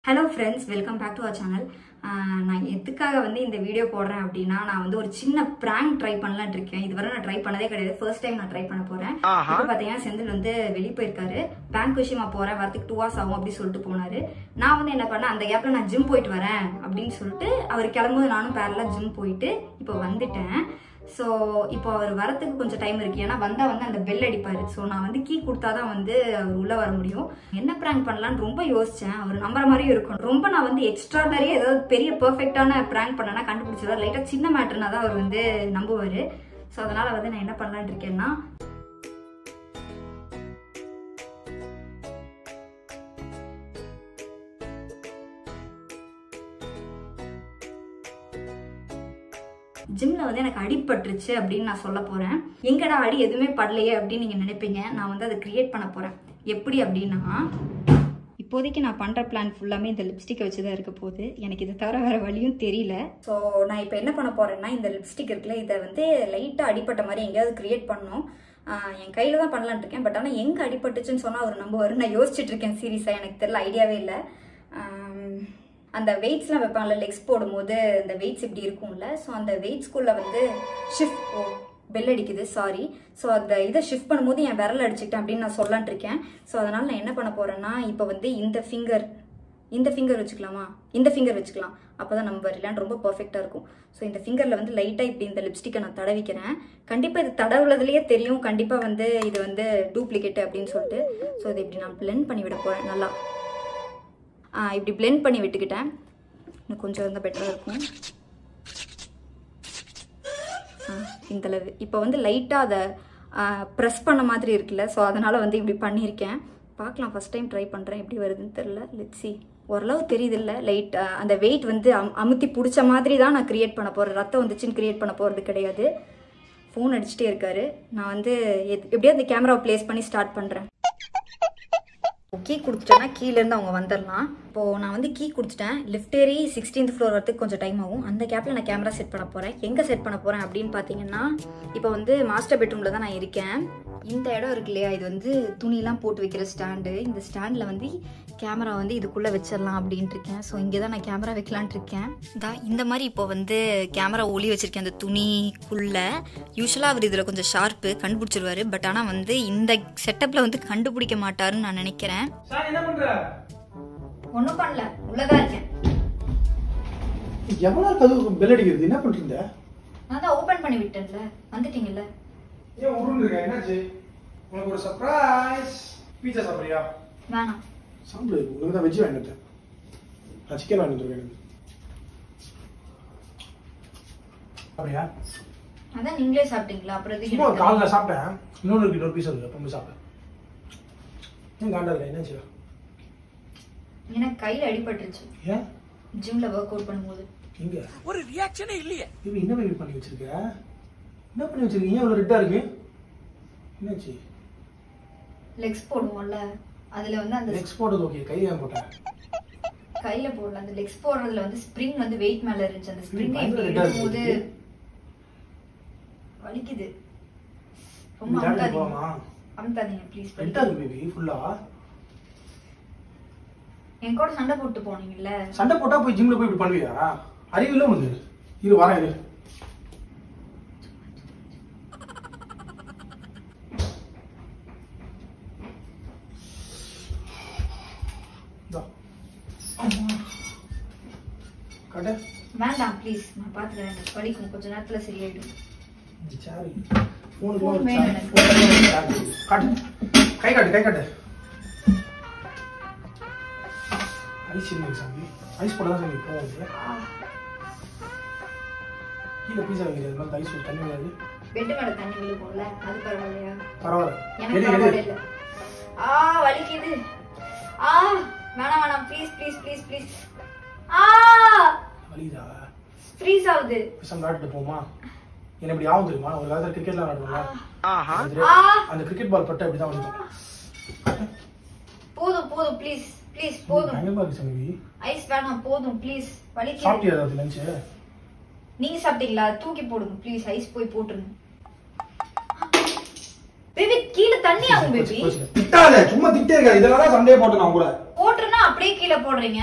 Hello friends welcome back to our channel நான் எதுக்காக வந்து இந்த வீடியோ போடுறேன் அப்படின்னா நான் வந்து ஒரு சின்ன ப்ராங்க் ட்ரை பண்ணலாம்னு இருக்கேன் இதுவரை நான் ட்ரை பண்ணதே கிடையாது ஃபர்ஸ்ட் டைம் நான் ட்ரை பண்ண போறேன் இப்போ பார்த்தீங்கன்னா செந்தில் வந்து வெளியே போயிருக்காரு பேங்க் விஷயமா போறேன் வரதுக்கு டூ ஹவர்ஸ் ஆகும் அப்படின்னு சொல்லிட்டு போனாரு நான் வந்து என்ன பண்ணேன் அந்த கேப்ல நான் ஜிம் போயிட்டு வரேன் அப்படின்னு சொல்லிட்டு அவர் கிளம்பும்போது நானும் பேரலா ஜிம் போயிட்டு இப்போ வந்துட்டேன் ஸோ இப்போ அவர் வரத்துக்கு கொஞ்சம் டைம் இருக்கு ஏன்னா வந்தா வந்து அந்த பெல் அடிப்பாரு ஸோ நான் வந்து கீ கொடுத்தாதான் வந்து அவர் உள்ள வர முடியும் என்ன ப்ராங்க் பண்ணலாம்னு ரொம்ப யோசிச்சேன் அவர் நம்புற மாதிரியும் இருக்கும் ரொம்ப நான் வந்து எக்ஸ்ட்ராடனரியா ஏதாவது பெரிய பெர்ஃபெக்டான ப்ராங்க் பண்ணனா கண்டுபிடிச்சிருவார் லைட்டா சின்ன மேட்டர்னா தான் அவர் வந்து நம்புவாரு ஸோ அதனால வந்து நான் என்ன பண்ணலான்னு இருக்கேன்னா ஜிம்ல வந்து எனக்கு அடிபட்டுருச்சு அப்படின்னு நான் சொல்ல போறேன் எங்கடா அடி எதுவுமே படலையே அப்படின்னு நீங்க நினைப்பீங்க நான் வந்து அதை கிரியேட் பண்ண போறேன் எப்படி அப்படின்னா இப்போதைக்கு நான் பண்ற பிளான் ஃபுல்லாமே இந்த லிப்ஸ்டிக்கை வச்சு தான் இருக்க போகுது எனக்கு இதை தவிர வேற வழியும் தெரியல ஸோ நான் இப்போ என்ன பண்ண போறேன்னா இந்த லிப்ஸ்டிக் இருக்குல்ல இதை வந்து லைட்டா அடிப்பட்ட மாதிரி எங்கேயாவது கிரியேட் பண்ணணும் ஆஹ் என் கையில தான் பண்ணலான்னு இருக்கேன் பட் ஆனால் எங்க அடிபட்டுச்சுன்னு சொன்னா அவர் நம்புவாரு நான் யோசிச்சுட்டு இருக்கேன் சீரியஸா எனக்கு தெரியல ஐடியாவே இல்லை ஆம், அந்த வெயிட்ஸ்லாம் வைப்பாங்கல்ல லெக்ஸ் போடும்போது அந்த வெயிட்ஸ் இப்படி இருக்கும்ல ஸோ அந்த வெயிட்ஸ்குள்ள வந்து ஷிஃப்ட் ஓ பெல் அடிக்குது சாரி ஸோ அந்த இதை ஷிஃப்ட் பண்ணும்போது என் விரல் அடிச்சுக்கிட்டேன் அப்படின்னு நான் சொல்லலான்ட்டு இருக்கேன் ஸோ அதனால நான் என்ன பண்ண போறேன்னா இப்போ வந்து இந்த ஃபிங்கர் இந்த ஃபிங்கர் வச்சுக்கலாமா இந்த ஃபிங்கர் வச்சுக்கலாம் அப்போ தான் நம்ம ரிலாண்ட் ரொம்ப பர்ஃபெக்டாக இருக்கும் ஸோ இந்த ஃபிங்கரில் வந்து லைட்டாக இப்படி இந்த லிப்ஸ்டிக்கை நான் தடவிக்கிறேன் கண்டிப்பாக இது தடவுலதுலேயே தெரியும் கண்டிப்பாக வந்து இது வந்து டூப்ளிகேட் அப்படின்னு சொல்லிட்டு ஸோ இதை இப்படி நான் blend பண்ணி விட போகிறேன் நல்லா ஆ, இப்படி blend பண்ணி விட்டுக்கிட்டேன் இன்னும் கொஞ்சம் இருந்தால் பெட்டராக இருக்கும் ஆ, இந்த அளவு இப்போ வந்து லைட்டாக அதை ப்ரெஸ் பண்ண மாதிரி இருக்குல்ல ஸோ அதனால் வந்து இப்படி பண்ணியிருக்கேன் பார்க்கலாம் ஃபஸ்ட் டைம் ட்ரை பண்ணுறேன் எப்படி வருதுன்னு தெரில லெட்ஸி ஓரளவு தெரியுது இல்லை லைட் அந்த வெயிட் வந்து அம் அமுத்தி பிடிச்ச மாதிரி தான் நான் கிரியேட் பண்ண போகிறேன் ரத்தம் வந்துச்சுன்னு கிரியேட் பண்ண போகிறது கிடையாது ஃபோன் அடிச்சுட்டே இருக்காரு நான் வந்து எத்- எப்படியோ அந்த கேமராவை ப்ளேஸ் பண்ணி ஸ்டார்ட் பண்ணுறேன் கீ கொடுத்துட்டேன்னா கீழேருந்து அவங்க வந்துடலாம் இப்போ நான் வந்து கீ கொடுத்துட்டேன் லிஃப்ட் ஏறி சிக்ஸ்டீன்த் ஃப்ளோர் வரதுக்கு கொஞ்சம் டைம் ஆகும் அந்த கேப்பில் நான் கேமரா செட் பண்ண போகிறேன் எங்கே செட் பண்ண போகிறேன் அப்படின்னு பார்த்தீங்கன்னா இப்போ வந்து மாஸ்டர் பெட்ரூமில் தான் நான் இருக்கேன் இந்த இடம் இருக்கு இல்லையா இது வந்து துணியெல்லாம் போட்டு வைக்கிற ஸ்டாண்டு இந்த ஸ்டாண்டில் வந்து கேமரா வந்து இதுக்குள்ளே வச்சிடலாம் அப்படின்ட்டு இருக்கேன் ஸோ இங்கே தான் நான் கேமரா வைக்கலான்ட்டு இருக்கேன் தான் இந்த மாதிரி இப்போ வந்து கேமரா ஒளி வச்சிருக்கேன் அந்த துணிக்குள்ளே யூஸ்வலாக அவர் இதில் கொஞ்சம் ஷார்ப்பு கண்டுபிடிச்சிருவாரு பட் ஆனால் வந்து இந்த செட்டப்பில் வந்து கண்டுபிடிக்க மாட்டாருன்னு நான் நினைக்கிறேன் சார் என்ன பண்ற ஒன்றும் பண்ணல உள்ளதா இருக்கேன் எவ்வளவு கதவு பெல் அடிக்கிறது என்ன பண்றீங்க நான் தான் ஓபன் பண்ணி விட்டேன்ல வந்துட்டீங்கல்ல ஏன் உருண்டு இருக்க என்னாச்சு உனக்கு ஒரு சர்ப்ரைஸ் பீட்சா சாப்பிடுறியா வேணாம் சாப்பிடு உனக்கு தான் வெஜ் வாங்கிட்டு நான் சிக்கன் வாங்கிட்டு இருக்கேன் எனக்கு அப்படியா அதான் நீங்களே சாப்பிட்டீங்களா அப்புறம் எதுக்கு சும்மா எனக்கு காலைல சாப்பிட்டேன் இன்னொரு இருக்கு இன்னொரு பீஸ் இருக்கு அப்போ சாப்பிட்டேன் ஏன் காண்டா இல்லை என்னாச்சு எனக்கு கையில அடிபட்டுருச்சு ஏன் ஜிம்ல ஒர்க் அவுட் பண்ணும்போது எங்க ஒரு ரியாக்ஷனே இல்லையே இது என்ன பேபி பண்ணி வச்சிருக்க என்ன பண்ணி வச்சிருக்கீங்க ஏன் இவ்வளவு ரெட்டா இருக்கு என்னாச்சு லெக்ஸ் போடுவோம்ல அதுல வந்து அந்த நெக்ஸ்ட் போட்டது ஓகே கை ஏன் போட்டேன் கையில போடல அந்த லெக்ஸ் போடுறதுல வந்து ஸ்ப்ரிங் வந்து வெயிட் மேல இருந்துச்சு அந்த ஸ்ப்ரிங் பயங்கர இப்படி இதா எடுக்கும்போது இருக்கு. வலிக்குது ரொம்ப விளையாட்டு அமுத்தாதீங்க போலாமா அமுத்தாதீங்க ப்ளீஸ் ரெட்டா இருக்கு பேபி ஃபுல்லா என் கூட சண்டை போட்டு போனீங்கல்ல சண்டை போட்டா போய் ஜிம்ல போய் இப்படி பண்ணுவியா அறிவு இல்ல உனக்கு இரு வரேன் இரு இந்தா. அம்மா. காட்டு வேண்டாம் ப்ளீஸ் நான் பாத்துக்கிறேன் எனக்கு வலிக்கும் கொஞ்ச நேரத்துல சரியாயிடும் இந்த சாரு. ஃபோனுக்கு ஃபோன் ஒரு வேணும் சாரு. எனக்கு. ஃபோனுக்கு ஒரு சாரு. காட்டு கை காட்டு கை காட்டு ஐஸ் இருக்கு சாமி ஐஸ் போட தான் சாமி போகுது கீழே பீஸா வைக்கிறது மாதிரி ஐஸ் ஒரு தண்ணி வராது பெட்டு மேல தண்ணி விழுகும்ல அது பரவாயில்லையா பரவாயில்ல எனக்கு எடு பரவாயில்ல எடு இல்ல ஆ வலிக்குது ஆ வேணாம் வேணாம் ப்ளீஸ் ப்ளீஸ் ப்ளீஸ் ப்ளீஸ் ஆ வலிதா ஃப்ரீஸ் ஆகுது பேசாம விளையாட்டு போமா என்ன இப்படி ஆகும் தெரியுமா ஒரு காலத்துல கிரிக்கெட்லாம் விளையாடுவோம்ல அது ஆ அந்த கிரிக்கெட் பால் பட்டு அப்படிதான் வலிக்கும் போதும் போதும் ப்ளீஸ் ப்ளீஸ் போதும் பயங்கரமா இருக்கு சங்கவி ஐஸ் வேணாம் போதும் ப்ளீஸ் வலிக்குது சாப்பிட்டியா ஏதாவது லஞ்சு நீங்க சாப்பிட்டீங்களா தூக்கி போடுங்க ப்ளீஸ் ஐஸ் போய் போட்டுருங்க பேபி கீழே தண்ணி ஆகும் பேபி திட்டாத சும்மா திட்டே இருக்காது இதெல்லாம் தான் சண்டையே போட்டு நான் கூட போட்டுருன்னா அப்படியே கீழே போடுறீங்க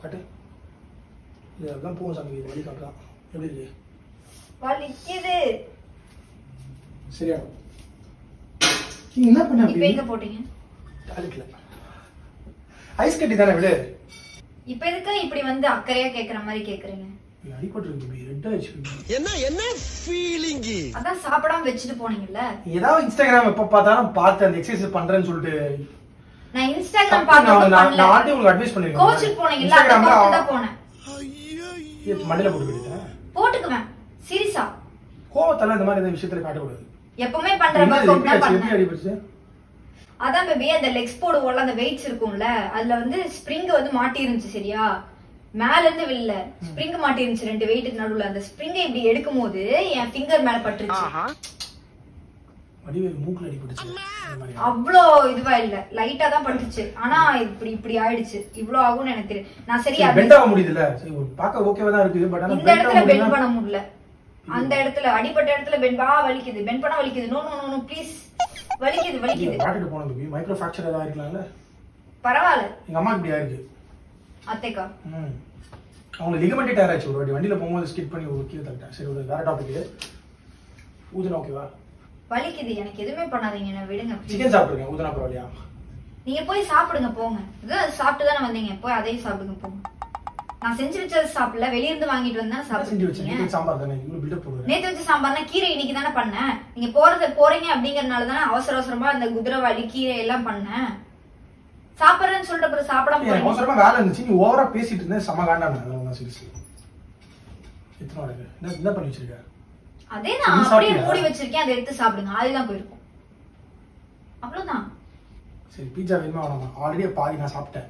காட்டு இல்லை அதெல்லாம் போகும் சாமி இது வழி காட்டுறான் எப்படி இருக்கு வலிக்குது சரியா நீ என்ன பண்ண இப்ப அப்படி எங்க போட்டீங்க டாய்லெட்ல ஐஸ் கட்டி தானே விடு இப்ப எதுக்கு இப்படி வந்து அக்கறையா கேக்குற மாதிரி கேக்குறீங்க நீ அடிபட்டு இருக்கு ரெட் ஆயிடுச்சு என்ன என்ன ஃபீலிங் அதான் சாப்பிடாம வச்சுட்டு போனீங்கல்ல நீ ஏதாவது இன்ஸ்டாகிராம் எப்ப பார்த்தாலும் பார்த்து அந்த எக்ஸசைஸ் பண்றேன்னு சொல்லிட்டு நான் இன்ஸ்டாகிராம் நான் பார்த்து நான் பண்ணல ஆல்ரெடி உங்களுக்கு அட்வைஸ் பண்ணிருக்கேன் கோச்சுக்கு போனீங்கல்ல அதை பார்த்து தான் போனேன் மண்டையில போட்டு போயிட்டேன் போட்டுக்குவேன் சீரியஸா கோவத்தெல்லாம் இந்த மாதிரி இந்த விஷயத்துல காட்டக்கூடாது எப்பவுமே பண்ற என்ன ஒர்க் இது அவுட் தான் எப்படி எப்படி பண்ணேன் அடிபட்டுச்சு அதான் பேபி அந்த லெக்ஸ் போடுவோம்ல அந்த வெயிட்ஸ் இருக்கும்ல அதுல வந்து ஸ்ப்ரிங் வந்து மாட்டி இருந்துச்சு சரியா மேல இருந்து வில்ல ஸ்ப்ரிங் மாட்டி இருந்துச்சு ரெண்டு வெயிட்டுக்கு நடுவுல அந்த ஸ்ப்ரிங்கை இப்படி எடுக்கும் போது என் ஃபிங்கர் மேல பட்டுருச்சு வடிவேல் மூக்குல அடிபட்டுச்சு அந்த மாதிரி. அவ்வளோ இதுவா இல்ல லைட்டா தான் பட்டுச்சு ஆனா இப்படி இப்படி ஆயிடுச்சு இவ்ளோ ஆகும்னு எனக்கு தெரியும் நான் சரி சரி, அது bend ஆக முடியுதுல்ல சரி ஒரு பார்க்க ஓகேவா தான் இருக்கு பட் ஆனா இந்த bend இடத்துல ஆக பெண்ட் முடியல. பண்ண முடியல அந்த இடத்துல அடிப்பட்ட இடத்துல பெண்ட் ஆ வலிக்குது பெண்ட் பண்ணா வலிக்குது நோ நோ நோ ப்ளீஸ் வலிக்குது வலிக்குது காட்டிட்டு போன தம்பி மைக்ரோ ஃபிராக்சர் ஏதாவது ஆயிருக்கலாம்ல பரவாயில்ல எங்க அம்மா இப்படி ஆயிருக்கு அத்தைக்கா ம் அவங்க லிகமெண்டே டயர் ஆச்சு ஒரு வாட்டி வண்டியில போகும்போது ஸ்கிட் பண்ணி ஒரு கீழே தள்ளிட்டேன் சரி ஒரு வேற டாபிக் ஊதுனா ஓகேவா வலிக்குது எனக்கு எதுவுமே பண்ணாதீங்க என்ன விடுங்க please. சிக்கன் சாப்பிட்டுருக்கேன் ஊதுனா பரவாயில்லையா நீங்க போய் சாப்பிடுங்க போங்க இதான் சாப்பிட்டு தானே வந்தீங்க போய் அதையும் சாப்பிடுங்க போங்க நான் செஞ்சு வச்சது சாப்பிடல வெளிய இருந்து வாங்கிட்டு வந்தா என்ன செஞ்சு வச்சேன் சாப்பிடுங்க சிக்கன் சாம்பார் தானே இவ்வளவு பில்டப் போடுவேன் நேத்து வச்ச சாம்பார்னா கீரை இன்னைக்கு தானே பண்ணேன் நீங்க போறது போறீங்க அப்படிங்கறதுனால தானே அவசர அவசரமா அந்த குதிரைவாளி கீரை எல்லாம் பண்ணேன் சாப்பிடுறேன்னு சொல்லிட்டு அப்புறம் சாப்பிடாம எனக்கு போறீங்க அவசரமா வேலை இருந்துச்சு நீ ஓவரா பேசிட்டு இருந்தேன் செம காண்டான அதெல்லாம் சீரியஸ்லி எத்தனை நாள் இருக்கு? என்ன என்ன பண்ணி வச்சிருக்க அதே நான் நீ அப்படியே சாப்பிட்டியா? மூடி வச்சிருக்கேன் அதை எடுத்து சாப்பிடுங்க அதுதான் போயிருக்கும் அவ்வளவுதான் சரி பீட்சா வேணுமா வேணாமா ஆல்ரெடி பாதி நான் சாப்பிட்டேன்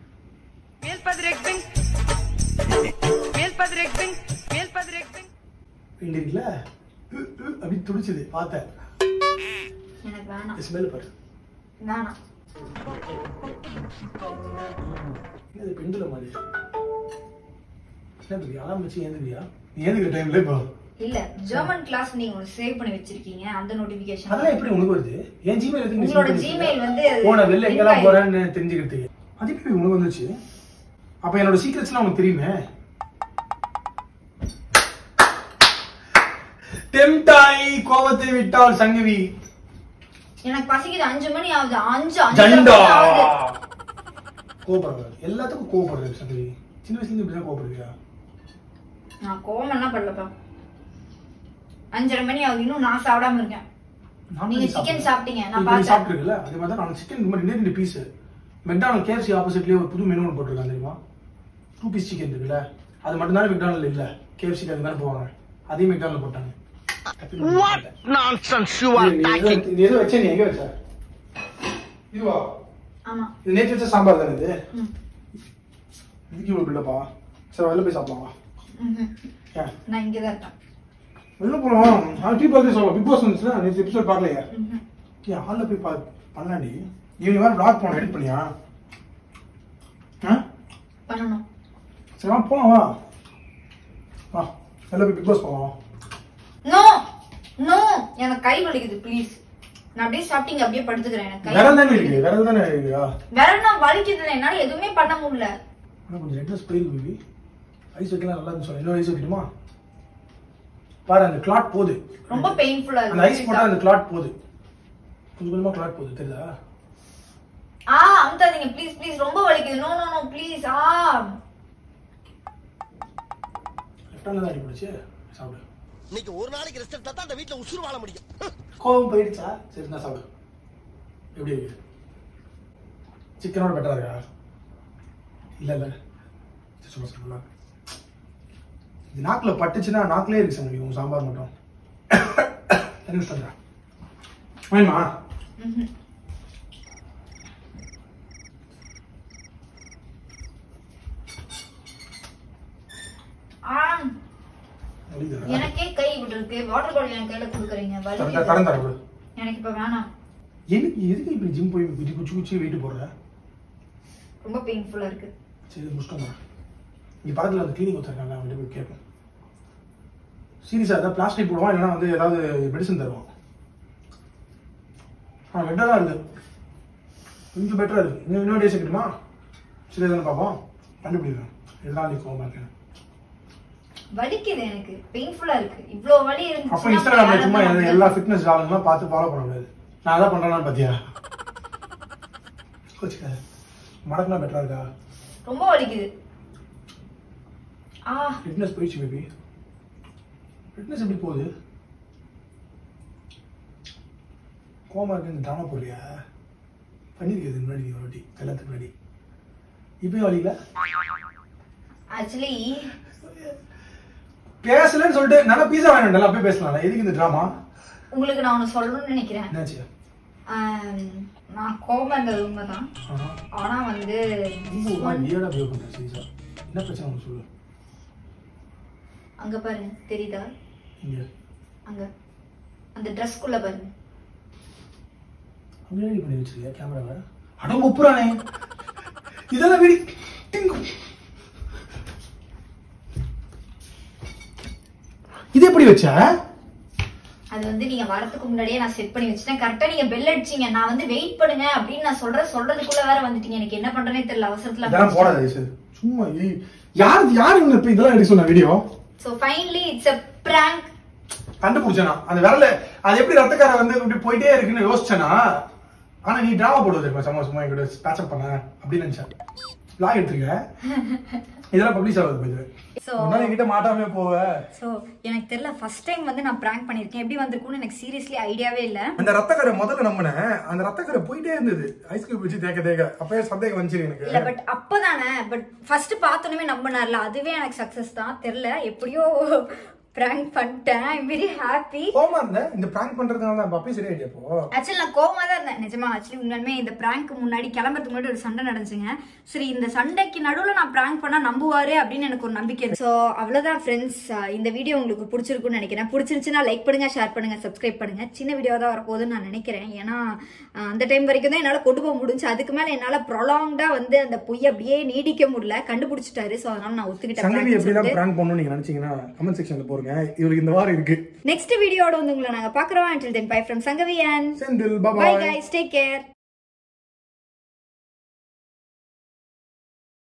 ரெண்டு இருக்குல்ல உ, உ, அப்படி துடிச்சது பார்த்தேன் எனக்கு வேணாம் ஸ்மெல் பாரு வேணாம் என்னது பெண்டுல மாதிரி என்ன தம்பி அலாம் வச்சு ஏந்துக்கிறியா நீ ஏந்துக்கிற டைம்ல இப்போ இல்ல ஜெர்மன் கிளாஸ் நீங்க ஒன்னு சேவ் பண்ணி வச்சிருக்கீங்க அந்த நோட்டிபிகேஷன் அதெல்லாம் எப்படி உனக்கு வருது என் ஜிமெயில் எதுக்கு நீ உங்களோட send பண்ணி Gmail வச்சிருக்க? வந்து அது ஓ நான் வெளில எங்கெல்லாம் link போறேன்னு தெரிஞ்சுக்கிறதுக்கு அது எப்படி உனக்கு வந்துச்சு அப்ப என்னோட சீக்ரெட்ஸ்லாம் உனக்கு தெரியுமே டெம்டாய் கோபத்தை விட்டால் சங்கவி எனக்கு பசிக்குது அஞ்சு மணி ஆகுது அஞ்சு ஜண்டா அஞ்சு ஆகுது கோபப்படுறது எல்லாத்துக்கும் கோபப்படுறது சங்கவி சின்ன வயசுல இருந்து இப்படிதான் கோபப்படுவியா நான் கோவம் எல்லாம் படலப்பா அஞ்சரை மணி ஆகுது இன்னும் நான் சாப்பிடாம இருக்கேன் நான் நீங்க தான் chicken சாப்பிட்டேன். சாப்பிட்டீங்க, நான் இப்ப நீ பார்த்தேன். சாப்பிட்டிருக்கல அதே மாதிரி தான் நான் சிக்கன் இந்த மாதிரி ரெண்டு பீஸ் மெக்டானல் கேஎஃப்சி ஆப்போசிட்லயே ஒரு புது மெனு ஒன்று போட்டிருக்காங்க தெரியுமா டூ பீஸ் சிக்கன் இருக்குல்ல அது மட்டும் தான் மெக்டானல் இல்ல கேஎஃப்சிக்கு அது மாதிரி போவாங்க அதையும் மெக்டானல் போட்டாங்க What nonsense you இது are நீ எது- talking? இது எது வச்ச நீ எங்க வச்ச இதுவா ஆமா இது நேற்று வச்ச சாம்பார் தானே இது ம். இதுக்கு இவ்வளவு பில்லப்பா சரி வெளில போய் சாப்பிடலாம் வா. ம்ஹும். ஏன் நான் இங்கதான் இருக்கேன் வெளில போறோம் நான் டீ பார்த்து சொல்லலாம் பிக் பாஸ் வந்துச்சுல நேற்று எபிசோட் பார்க்கலையா ம்ஹும். ஏன் ஹாலில் போய் பா பண்ணலாண்டி ஈவினிங் வேறு vlog போனோம் எடிட் பண்ணியா ஆ பண்ணணும் சரி வா போலாம் வா வா வெளில போய் பிக் பாஸ் போகலாம் வா. நோ நோ எனக்கு கை வலிக்குது ப்ளீஸ் நான் அப்படியே சாப்பிட்டீங்க அப்படியே படுத்துக்கிறேன் எனக்கு கை விரல் தானே இருக்கு விரல் தானே இருக்குயா விரல் நான் வலிக்குதுல என்னால எதுவுமே பண்ண முடியல ஆனால் கொஞ்சம் ரெட்னஸ் போயிருக்கு பேபி ஐஸ் வைக்கலாம் நல்லா இருந்துச்சு இன்னொரு ஐஸ் வைக்கணுமா பாரு அந்த கிளாட் போகுது ரொம்ப பெயின்ஃபுல்லா அந்த ஐஸ் போட்டா இருக்கு அந்த கிளாட் போகுது கொஞ்சம் கொஞ்சமா கிளாட் போகுது தெரியுதா ஆ அமுத்தாதீங்க ப்ளீஸ் ப்ளீஸ் ரொம்ப வலிக்குது நோ நோ நோ ப்ளீஸ் ஆ லெஃப்ட் ஹேண்ட்ல தான் அடிபடுச்சு சாப்பிடு இன்னைக்கு ஒரு நாளைக்கு ரெஸ்ட் எடுத்தா தான் அந்த வீட்டுல உசுறு வாழ முடியும் கோவம் போயிடுச்சா சரி நான் சாப்பிடு எப்படி இருக்கு சிக்கனோட பெட்டரா இருக்கா இல்ல இல்ல சரி, சும்மா சொல்லலாம் இது நாக்குல பட்டுச்சுன்னா நாக்குலயே இருக்கு சங்கவி உங்க சாம்பார் மட்டும் என்ன சொல்ற வேணுமா ம்ஹும். ஆ வலிக்குதா? எனக்கே கை விட்டு இருக்கு வாட்டர் பாட்டில் என் கையில கொடுக்குறீங்க தரேன் வலிக்குது தரேன் தரேன் விடு. எனக்கு இப்ப வேணாம் எதுக்கு எதுக்கு இப்படி ஜிம் போய் குச்சி குச்சி குச்சி வெயிட் போடுற ரொம்ப பெயின்ஃபுல்லா இருக்கு சரி முடிச்சிட்டோம் இங்க பக்கத்துல அந்த கிளினிக் வச்சிருக்காங்க அவங்ககிட்ட போய் கேட்போம் சீரியஸா ஏதாவது பிளாஸ்டிக் போடுவான் இல்லைன்னா வந்து ஏதாவது மெடிசன் தருவான் ஆ பெட்டரா தான் இருக்கு கொஞ்சம் பெட்டரா இருக்கு இன்னும் இன்னொரு டேஸ் கிட்டுமா சரி தானே பார்ப்போம் கண்டுபிடிக்கிறேன் எதனால நீ கோவமா இருக்க வலிக்குது எனக்கு பெயின்ஃபுல்லா இருக்கு இவ்ளோ வலி அப்ப இன்ஸ்டாகிராம்ல சும்மா இருந்துச்சு எல்லா ஃபிட்னஸ் ஆளுங்கலாம் பார்த்து ஃபாலோ பண்ண முடியாது நான் அதான் பண்றேன்னு பாத்தியா கோச்சுக்க மடக்குனா பெட்டரா இருக்கா ரொம்ப வலிக்குது ஆ ஃபிட்னஸ் போயிடுச்சு பேபி ஃபிட்னஸ் எப்படி போகுது கோமா இருக்கு இந்த ட்ராமா போடுறியா பண்ணிருக்கிறது முன்னாடி ஒரு வாட்டி கல்யாணத்துக்கு முன்னாடி இப்பயும் வழியில ஆக்சுவலி பேசலன்னு சொல்லிட்டு நல்லா பீஸா வேணும்ல அப்பயே பேசலாம் எதுக்கு இந்த ட்ராமா உங்களுக்கு நான் ஒண்ணு சொல்லணும்னு நினைக்கிறேன் என்னாச்சு ஆம், நான் கோபம் இருந்தது உண்மைதான் ஆஹா. ஆனா வந்து ரொம்ப ஒரு மாதிரி weird ஆ behave பண்ற சீரியஸா. என்ன பிரச்சனை உனக்கு சொல்லு அங்க பாருங்க தெரியுதா இங்க அங்க அந்த ட்ரெஸ்க்குள்ள பாருங்க அங்க ரெடி பண்ணி வச்சிருக்கியா கேமராவை அட முப்புறானே இதெல்லாம் வெடி இது எப்படி வச்ச அது வந்து நீங்க வரதுக்கு முன்னாடியே நான் செட் பண்ணி வச்சுட்டேன் கரெக்டா நீங்க பெல் அடிச்சீங்க நான் வந்து வெயிட் பண்ணுங்க அப்படின்னு நான் சொல்றேன் சொல்றதுக்குள்ள வேற வந்துட்டீங்க எனக்கு என்ன பண்றேனே தெரியல அவசரத்துல இதெல்லாம் போடாத சார் சும்மா ஏய், யார் யார் இவங்க இப்ப இதெல்லாம் எடுக்க சொன்ன video so finally it's a prank கண்டுபிடிச்சனா அந்த விரல அது எப்படி ரத்தக்கார வந்து இப்படி போயிட்டே இருக்குன்னு யோசிச்சனா ஆனா நீ டிராமா போடுவது தெரியுமா சும்மா சும்மா என்கிட்ட பேச்சப் பண்ண அப்படின்னு நினைச்சேன் லாக் எடுத்துருக்க இதெல்லாம் பப்ளிஷ் ஆகுது கொஞ்சம் So- ஒரு நாள் என்கிட்ட மாட்டாமே போவ சோ எனக்கு தெரியல ஃபர்ஸ்ட் டைம் வந்து நான் prank பண்ணிருக்கேன் எப்படி வந்திருக்கும்னு எனக்கு சீரியஸ்லி ஐடியாவே இல்ல அந்த ரத்தக்கரை முதல்ல நம்பினேன் அந்த ரத்தக்கரை போயிட்டே இருந்தது ஐஸ்கிரீம் வச்சு தேக்க தேக்க அப்பயே சந்தேகம் வந்துச்சு இல்ல எனக்கு பட் அப்பதானே பட் ஃபர்ஸ்ட் பார்த்தோன்னே நம்பினார்ல அதுவே எனக்கு சக்சஸ் தான் தெரியல எப்படியோ prank பண்ணிட்டேன் ஐம் வெரி ஹாப்பி கோமா இருந்தேன் இந்த பிராங்க் பண்றதுனால தான் அப்பயே சரியாயிட்டே அப்போ ஆக்சுவலி நான் கோவமா தான் இருந்தேன் நிஜமா ஆக்சுவலி உண்மையுமே இந்த பிராங்க் முன்னாடி கிளம்புறதுக்கு முன்னாடி ஒரு சண்டை நடந்துச்சுங்க சரி இந்த சண்டைக்கு நடுவுல நான் பிராங்க் பண்ணா நம்புவாரு அப்படின்னு எனக்கு ஒரு நம்பிக்கை இருக்கு ஸோ அவ்வளவுதான் ஃப்ரெண்ட்ஸ் இந்த வீடியோ உங்களுக்கு பிடிச்சிருக்கும்னு நினைக்கிறேன் பிடிச்சிருந்துச்சுன்னா லைக் பண்ணுங்க ஷேர் பண்ணுங்க சப்ஸ்கிரைப் பண்ணுங்க சின்ன வீடியோ தான் வரப்போகுதுன்னு நான் நினைக்கிறேன் ஏன்னா அஹ், அந்த டைம் வரைக்கும் தான் என்னால கொண்டு போக முடிஞ்சு அதுக்கு மேல என்னால ப்ரொலாங்டா வந்து அந்த பொய் அப்படியே நீடிக்க முடியல கண்டுபிடிச்சிட்டாரு ஸோ அதனால நான் சங்கவி எப்படி தான் ஒத்துக்கிட்டேன் பிராங்க் பண்ணணும்னு நீங்க நினைச்சீங்கன்னா கமெண்ட் செக்ஷன்ல போடுங்க இவருக்கு இந்த வாரம் இருக்கு நெக்ஸ்ட் வீடியோட வந்து உங்களை நாங்க பாக்குறோம் until then bye from Sangavi and Senthil bye bye guys take care